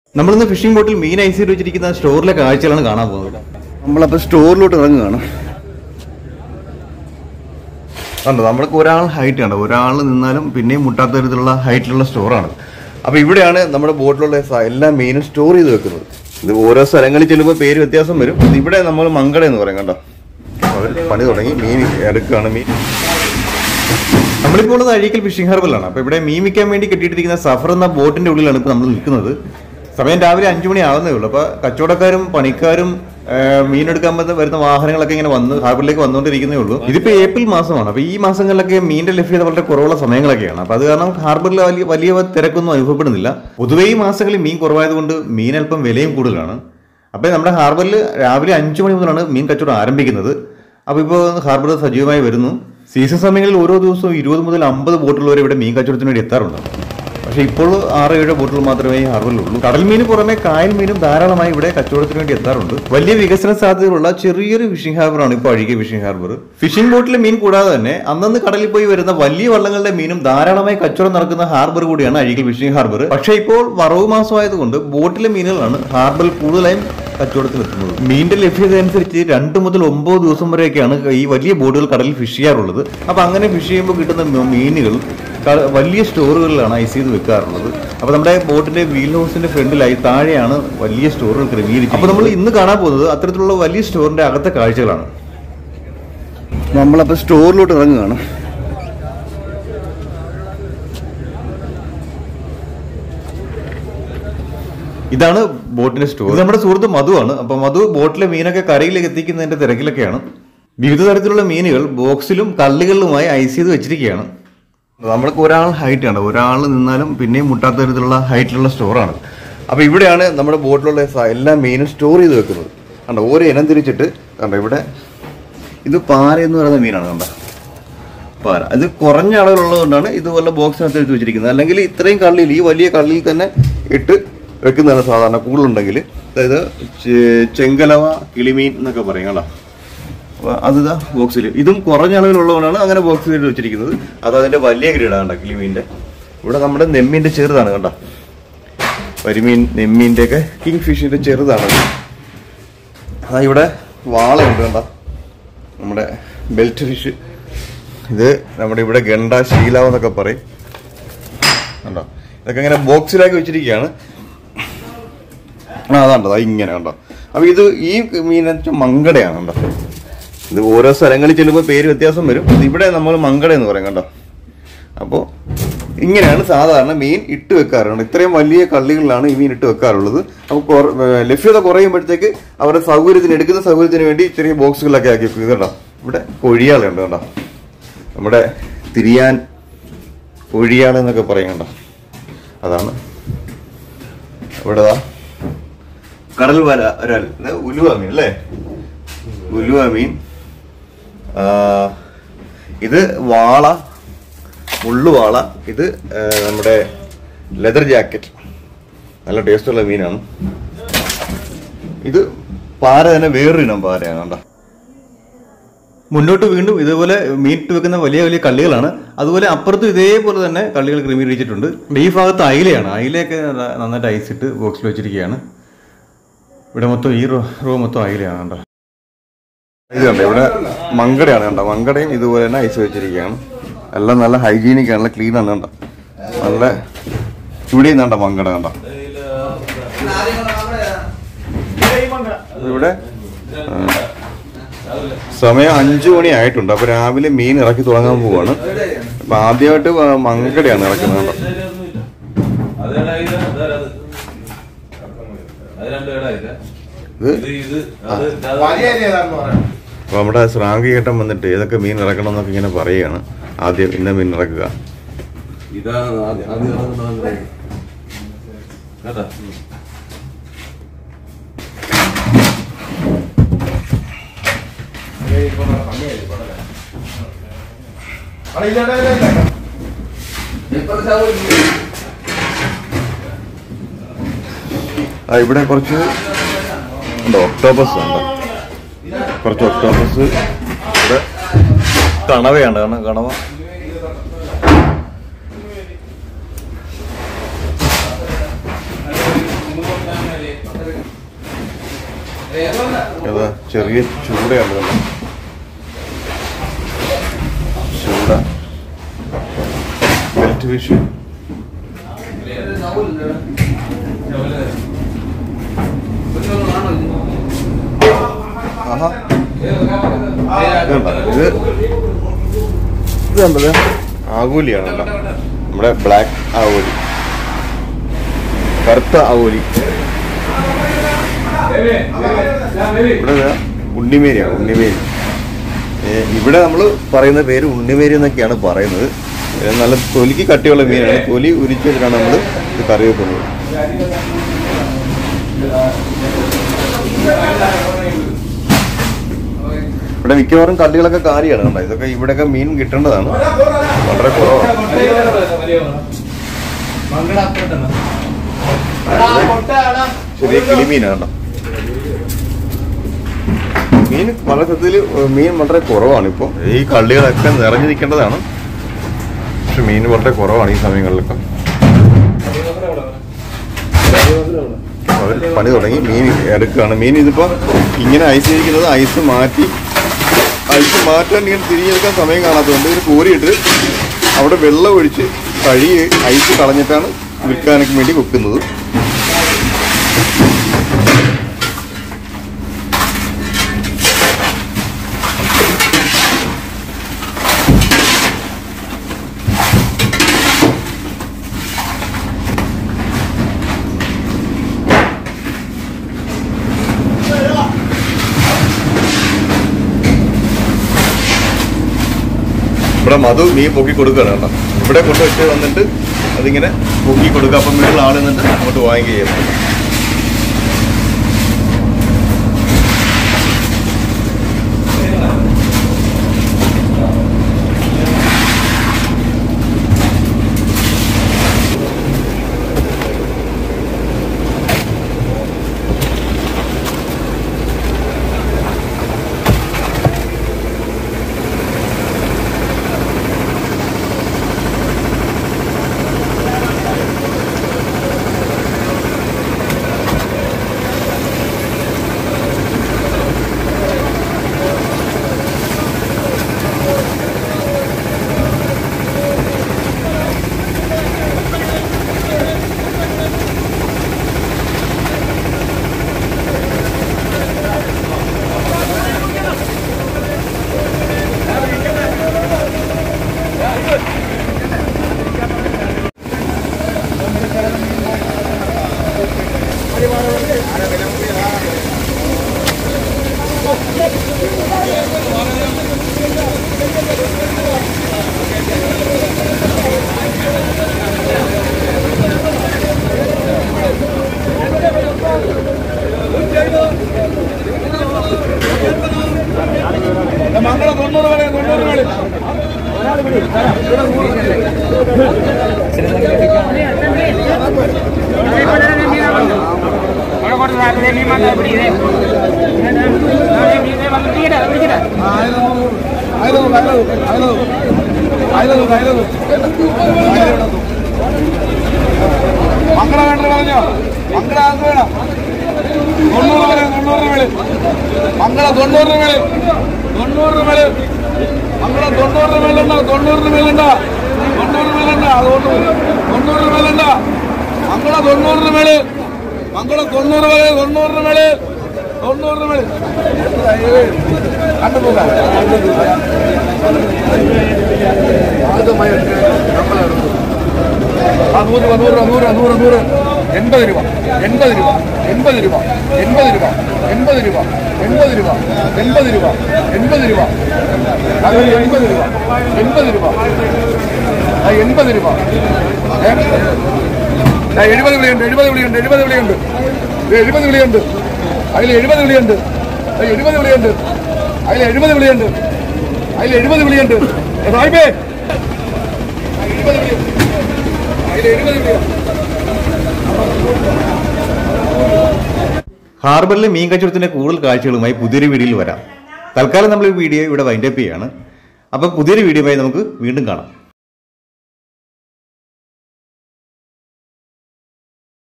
നമ്മളിന്ന് ഫിഷിംഗ് ബോട്ടിൽ മീൻ ഐസ് ചെയ്ത് വെച്ചിരിക്കുന്ന സ്റ്റോറിലെ കാഴ്ചകളാണ് കാണാൻ പോകുന്നത് നമ്മളപ്പോൾ സ്റ്റോറിലോട്ട് ഇറങ്ങുകയാണ് കണ്ടോ നമ്മൾക്ക് ഒരാൾ ഹൈറ്റ് കണ്ടോ ഒരാൾ നിന്നാലും പിന്നെയും മുട്ടാത്ത തരത്തിലുള്ള ഹൈറ്റിലുള്ള സ്റ്റോറാണ് അപ്പോൾ ഇവിടെയാണ് നമ്മുടെ ബോട്ടിലുള്ള സ- എല്ലാ മീനും സ്റ്റോർ ചെയ്ത് വെക്കുന്നത് ഇത് ഓരോ സ്ഥലങ്ങളിൽ ചെല്ലുമ്പോൾ പേര് വ്യത്യാസം വരും ഇത് ഇവിടെ നമ്മൾ മങ്കട എന്ന് പറയും കണ്ടോ അവർ പണി തുടങ്ങി മീൻ എടുക്കുകയാണ് മീൻ നമ്മളിപ്പോൾ ഉള്ളത് അഴീക്കൽ ഫിഷിംഗ് ഹാർബറിലാണ് അപ്പോൾ ഇവിടെ മീൻ വിൽക്കാൻ വേണ്ടി കെട്ടിയിട്ടിരിക്കുന്ന സഫർ എന്ന ബോട്ടിന്റെ ഉള്ളിലാണ് ഇപ്പോൾ നമ്മൾ നിൽക്കുന്നത് സമയം രാവിലെ അഞ്ചു മണി ആവുന്നേ ഉള്ളൂ അപ്പോൾ കച്ചവടക്കാരും പണിക്കാരും ആ, മീനെടുക്കാൻ വന്ന് വരുന്ന വാഹനങ്ങളൊക്കെ ഇങ്ങനെ വന്ന് ഹാർബറിലേക്ക് വന്നുകൊണ്ടിരിക്കുന്നേ ഉള്ളൂ ഇതിപ്പോൾ ഏപ്രിൽ മാസമാണ് അപ്പോൾ ഈ മാസങ്ങളിലൊക്കെ മീനിന്റെ ലഭ്യത വളരെ കുറവുള്ള സമയങ്ങളൊക്കെയാണ് അപ്പോൾ അത് കാരണം ഹാർബറിൽ വലിയ വലിയ തിരക്കൊന്നും അനുഭവപ്പെടുന്നില്ല പൊതുവേ ഈ മാസങ്ങളിൽ മീൻ കുറവായതുകൊണ്ട് മീൻ അല്പം വിലയും കൂടുതലാണ് അപ്പോൾ നമ്മുടെ ഹാർബറിൽ രാവിലെ അഞ്ചു മണി മുതലാണ് മീൻ കച്ചവടം ആരംഭിക്കുന്നത് അപ്പോൾ ഇപ്പോൾ ഹാർബർ സജീവമായി വരുന്നു സീസൺ സമയങ്ങളിൽ ഓരോ ദിവസവും ഇരുപത് മുതൽ അമ്പത് ബോട്ടുകൾ വരെ ഇവിടെ മീൻ കച്ചവടത്തിന് വേണ്ടി എത്താറുണ്ട് പക്ഷേ ഇപ്പോൾ ആറ് ഏഴ് ബോട്ടുകൾ മാത്രമേ ഈ ഹാർബറിലുള്ളൂ കടൽ മീന് പുറമെ കായൽ മീനും ധാരാളമായി ഇവിടെ കച്ചവടത്തിന് വേണ്ടി എത്താറുണ്ട് വലിയ വികസന സാധ്യതയുള്ള ചെറിയൊരു ഫിഷിംഗ് ഹാർബറാണ് ഇപ്പോൾ അഴുകിയ ഫിഷിംഗ് ഹാർബർ ഫിഷിംഗ് ബോട്ടിലെ മീൻ കൂടാതെ തന്നെ അന്നന്ന് കടലിൽ പോയി വരുന്ന വലിയ വള്ളങ്ങളുടെ മീനും ധാരാളമായി കച്ചവടം നടക്കുന്ന ഹാർബർ കൂടിയാണ് അഴീക്കൽ ഫിഷിംഗ് ഹാർബർ പക്ഷേ ഇപ്പോൾ വറവ് മാസമായതുകൊണ്ട് ബോട്ടിലെ മീനുകളാണ് ഹാർബറിൽ കൂടുതലായും കച്ചവടത്തിലെത്തുന്നത് മീനിന്റെ ലഭ്യത അനുസരിച്ച് രണ്ട് മുതൽ ഒമ്പത് ദിവസം വരെയൊക്കെയാണ് ഈ വലിയ ബോട്ടുകൾ കടലിൽ ഫിഷ് ചെയ്യാറുള്ളത് അപ്പൊ അങ്ങനെ ഫിഷ് ചെയ്യുമ്പോൾ കിട്ടുന്ന മ- മീനുകൾ ക- വലിയ സ്റ്റോറുകളിലാണ് ഐസ് ചെയ്ത് വെക്കാറുള്ളത് അപ്പൊ നമ്മുടെ ബോട്ടിന്റെ വീൽ ഹൗസിന്റെ ഫ്രണ്ടിലായി താഴെയാണ് വലിയ സ്റ്റോറുകൾ ക്രമീകരിച്ചത് അപ്പൊ നമ്മൾ ഇന്ന് കാണാൻ പോകുന്നത് അത്തരത്തിലുള്ള വലിയ സ്റ്റോറിന്റെ അകത്തെ കാഴ്ചകളാണ് നമ്മളപ്പോൾ സ്റ്റോറിലോട്ട് ഇറങ്ങുകയാണ് ഇതാണ് ബോട്ടിന്റെ സ്റ്റോർ ഇത് നമ്മുടെ സുഹൃത്ത് മധുവാണ് അപ്പൊ മധു ബോട്ടിലെ മീനൊക്കെ കരയിലേക്ക് എത്തിക്കുന്നതിന്റെ തിരക്കിലൊക്കെയാണ് വിവിധ തരത്തിലുള്ള മീനുകൾ ബോക്സിലും കള്ളികളിലുമായി ഐസ് ചെയ്ത് വെച്ചിരിക്കുകയാണ് നമ്മൾക്ക് ഒരാൾ ഹൈറ്റ് ആണ് ഒരാൾ നിന്നാലും പിന്നെയും മുട്ടാത്ത തരത്തിലുള്ള ഹൈറ്റിലുള്ള സ്റ്റോറാണ് അപ്പോൾ ഇവിടെയാണ് നമ്മുടെ ബോട്ടിലുള്ള സ- എല്ലാ മീനും സ്റ്റോർ ചെയ്ത് വെക്കുന്നത് കണ്ടോ ഓരോ ഇനം തിരിച്ചിട്ട് കണ്ടോ ഇവിടെ ഇത് പാര എന്ന് പറയുന്ന മീനാണ് കണ്ടോ പാര അത് കുറഞ്ഞ അളവിലുള്ളതുകൊണ്ടാണ് ഇതുപോലെ ബോക്സിനകത്ത് എടുത്ത് വെച്ചിരിക്കുന്നത് അല്ലെങ്കിൽ ഇത്രയും കള്ളിയിൽ ഈ വലിയ കള്ളിയിൽ തന്നെ ഇട്ട് വെക്കുന്നതാണ് സാധാരണ കൂടുതലുണ്ടെങ്കിൽ അതായത് ചെ- ചെങ്കലവ കിളിമീൻ എന്നൊക്കെ പറയും കേട്ടോ അപ്പൊ അത് ഇതാ ബോക്സിൽ ഇതും കുറഞ്ഞ അളവിലുള്ളതുകൊണ്ടാണ് അങ്ങനെ ബോക്സിൽ ഇട്ട് വെച്ചിരിക്കുന്നത് അത് അതിന്റെ വലിയ ഗ്രേഡാണ് കണ്ട കിളിമീൻ്റെ ഇവിടെ നമ്മുടെ നെമ്മീൻ്റെ ചെറുതാണ് കണ്ട കരിമീൻ നെമ്മീൻ്റെ ഒക്കെ കിങ് ഫിഷിന്റെ ചെറുതാണ് അതാ ഇവിടെ വാളയുണ്ട് കണ്ട നമ്മുടെ ബെൽറ്റ് ഫിഷ് ഇത് നമ്മുടെ ഇവിടെ ഗണ്ട ശീലാവ് എന്നൊക്കെ പറയും കണ്ടോ ഇതൊക്കെ ഇങ്ങനെ ബോക്സിലാക്കി വെച്ചിരിക്കുകയാണ് ആ അതാണ്ടോ ദാ ഇങ്ങനെ കണ്ടോ അപ്പൊ ഇത് ഈ മീൻ മങ്കടയാണ് കണ്ടോ ഇത് ഓരോ സ്ഥലങ്ങളിൽ ചെല്ലുമ്പോൾ പേര് വ്യത്യാസം വരും ഇത് ഇവിടെ നമ്മൾ മങ്കട എന്ന് പറയും കണ്ടോ അപ്പോൾ ഇങ്ങനെയാണ് സാധാരണ മീൻ ഇട്ട് വെക്കാറുണ്ട് ഇത്രയും വലിയ കള്ളികളിലാണ് ഈ മീൻ ഇട്ട് വെക്കാറുള്ളത് അപ്പോൾ കുറ- ഏർ ലഭ്യത കുറയുമ്പോഴത്തേക്ക് അവരുടെ സൗകര്യത്തിന് എടുക്കുന്ന സൗകര്യത്തിന് വേണ്ടി ചെറിയ ബോക്സുകളൊക്കെ ആക്കി വെക്കും കേട്ടോ ഇവിടെ കൊഴിയാളുണ്ട് കേട്ടോ നമ്മുടെ തിരിയാൻ കൊഴിയാൾ എന്നൊക്കെ പറയും കേട്ടോ അതാണ് ഇവിടെ ദാ കടൽ വര ഒരാൾ ഇത് ഉലുവ മീൻ അല്ലേ ഉലുവ മീൻ ആ, ഇത് വാള മുള്ളുവാള ഇത് ആ, നമ്മുടെ ലെതർ ജാക്കറ്റ് നല്ല ടേസ്റ്റുള്ള മീനാണ് ഇത് പാര തന്നെ വേറൊരു ഇനം പാരയാണ് കണ്ടോ മുന്നോട്ട് വീണ്ടും ഇതുപോലെ മീനിട്ട് വെക്കുന്ന വലിയ വലിയ കള്ളികളാണ് അതുപോലെ അപ്പുറത്തും ഇതേപോലെ തന്നെ കള്ളികൾ ക്രമീകരിച്ചിട്ടുണ്ട് ഈ ഭാഗത്ത് അയിലയാണ് അയിലയൊക്കെ ന- നന്നായിട്ട് ഐസിട്ട് ബോക്സിൽ വെച്ചിരിക്കുകയാണ് ഇവിടെ മൊത്തം ഈ റോ റോ മൊത്തം അയിലയാണ് കേട്ടോ ഇത് കണ്ടോ ഇവിടെ മങ്കടയാണ് കണ്ടോ മങ്കടയും ഇതുപോലെ തന്നെ ഐസ് വെച്ചിരിക്കുകയാണ് എല്ലാം നല്ല ഹൈജീനിക് ആണ് ക്ലീൻ ആണ് കണ്ടോ നല്ല ഇവിടെ കണ്ടോ മങ്കട കണ്ടോ ഇവിടെ ആ, സമയം അഞ്ചു മണി ആയിട്ടുണ്ട് അപ്പൊ രാവിലെ മീൻ ഇറക്കി തുടങ്ങാൻ പോവാണ് അപ്പൊ ആദ്യമായിട്ട് വ- മങ്കടയാണ് ഇറക്കുന്നത് കണ്ടോ ഇത് അപ്പൊ നമ്മുടെ ശ്രാങ്കി ഏട്ടൻ വന്നിട്ട് ഏതൊക്കെ മീൻ ഇറക്കണം എന്നൊക്കെ ഇങ്ങനെ പറയുകയാണ് ആദ്യം ഇന്ന മീൻ ഇറക്കുക ഇതാണ് ആദ്യം ആദ്യം ഇറങ്ങുന്നത്. കേട്ടോ ആ ഇവിടെ കുറച്ച് ഉണ്ടോ ഒക്ടോബസ് ഉണ്ട് കുറച്ച് ഒക്ടോബസ് ഇവിടെ കണവയാണ് കാരണം കണവ അതാ ചെറിയ ചൂടയാണ് കണ്ടോ? ചൂട വെൽറ്റ് ഫിഷ് ആഹാ ഇത് കണ്ടോ? ഇത് ഇത് കണ്ടത് ആകൂലിയാണ് കേട്ടോ നമ്മുടെ ബ്ലാക്ക് ആവോലി കറുത്ത ആവോലി ഇവിടെ ദാ ഉണ്ണിമേരിയാണ് ഉണ്ണിമേരി ഏ, ഇവിടെ നമ്മൾ പറയുന്ന പേര് ഉണ്ണിമേരി എന്നൊക്കെയാണ് പറയുന്നത് ഇത് നല്ല തൊലിക്ക് കട്ടിയുള്ള മീനാണ് തൊലി ഉരിച്ച് വെച്ചിട്ടാണ് നമ്മൾ ഇത് കറി വെക്കുന്നത് ഇവിടെ മിക്കവാറും കള്ളികളൊക്കെ കാരിയാണ് കണ്ടോ ഇതൊക്കെ ഇവിടെയൊക്കെ മീൻ കിട്ടേണ്ടതാണ് വളരെ കുറവാണ് ചെറിയ കിളിമീനാണ് കേട്ടോ മീൻ വളരെ സത്യത്തിൽ മീൻ വളരെ കുറവാണ് ഇപ്പോൾ ഈ കള്ളികളൊക്കെ നിറഞ്ഞു നിൽക്കേണ്ടതാണ് പക്ഷെ മീൻ വളരെ കുറവാണ് ഈ സമയങ്ങളിലൊക്കെ അവർ പണി തുടങ്ങി മീൻ എടുക്കുകയാണ് മീൻ ഇതിപ്പോ ഇങ്ങനെ ഐസ് ഇരിക്കുന്നത് ഐസ് മാറ്റി ഐസ് മാറ്റാൻ ഇങ്ങനെ തിരിഞ്ഞെടുക്കാൻ സമയം കാണാത്തതുകൊണ്ട് ഇത് കോരിയിട്ട് അവിടെ വെള്ളം ഒഴിച്ച് കഴുകി ഐസ് കളഞ്ഞിട്ടാണ് വിൽക്കാനൊക്കെ വേണ്ടി വെക്കുന്നത് ഇവിടെ മധു മീൻ പൊക്കി കൊടുക്കുകയാണ് കേട്ടോ ഇവിടെ കൊണ്ടുവച്ച് വന്നിട്ട് അതിങ്ങനെ പൊക്കി കൊടുക്കുക അപ്പം മേളിൽ ആൾ നിന്നിട്ട് അങ്ങോട്ട് വാങ്ങിക്കുകയും ചെയ്യുന്നു മംഗള തൊണ്ണൂറ് വേണേ തൊണ്ണൂറ് വേണേ ആയിരം ആയിരം ആയിരം ആയിരം ആയിരം മംഗള വേണ്ട പറഞ്ഞോ മംഗള ആർക്ക് വേണം തൊണ്ണൂറ് വേണേ തൊണ്ണൂറ് വേണേ മംഗള തൊണ്ണൂറ് വേണേ തൊണ്ണൂറ് മേല് മംഗള തൊണ്ണൂറ് മേലുണ്ട തൊണ്ണൂറ് മേലുണ്ട തൊണ്ണൂറ് മേലുണ്ട അതുകൊണ്ട് തൊണ്ണൂറ് മേലുണ്ട മംഗള തൊണ്ണൂറ് മേല് മംഗള തൊണ്ണൂറ് മേല് തൊണ്ണൂറ് മേല് തൊണ്ണൂറ് മേല് കണ്ടുപോകാം ആ നൂറ് രൂപ നൂറ് രൂപ നൂറ് രൂപ നൂറ് നൂറ് എൺപത് രൂപ എൺപത് രൂപ എൺപത് രൂപ എൺപത് രൂപ എൺപത് രൂപ എൺപത് രൂപ എൺപത് രൂപ എൺപത് രൂപ അത് എൺപത് രൂപ എൺപത് രൂപ ആ എൺപത് രൂപ ഏ? ആ എഴുപത് വിളിയുണ്ട് എഴുപത് വിളിയുണ്ട് എഴുപത് വിളിയുണ്ട് ദേ എഴുപത് വിളിയുണ്ട് അതിൽ എഴുപത് വിളിയുണ്ട് ദേ എഴുപത് വിളിയുണ്ട് അതിൽ എഴുപത് വിളിയുണ്ട് അതിൽ എഴുപത് വിളിയുണ്ട് ഏ, സാഹിബേ എഴുപത് വിളിയുണ്ട് അതിൽ എഴുപത് വിളിയുണ്ട് ഹാർബറിലെ മീൻ കച്ചവടത്തിന്റെ കൂടുതൽ കാഴ്ചകളുമായി പുതിയൊരു വീഡിയോയിൽ വരാം തൽക്കാലം നമ്മൾ ഈ വീഡിയോ ഇവിടെ വൈൻഡപ്പ് ചെയ്യാണ് അപ്പം പുതിയൊരു വീഡിയോയുമായി നമുക്ക് വീണ്ടും കാണാം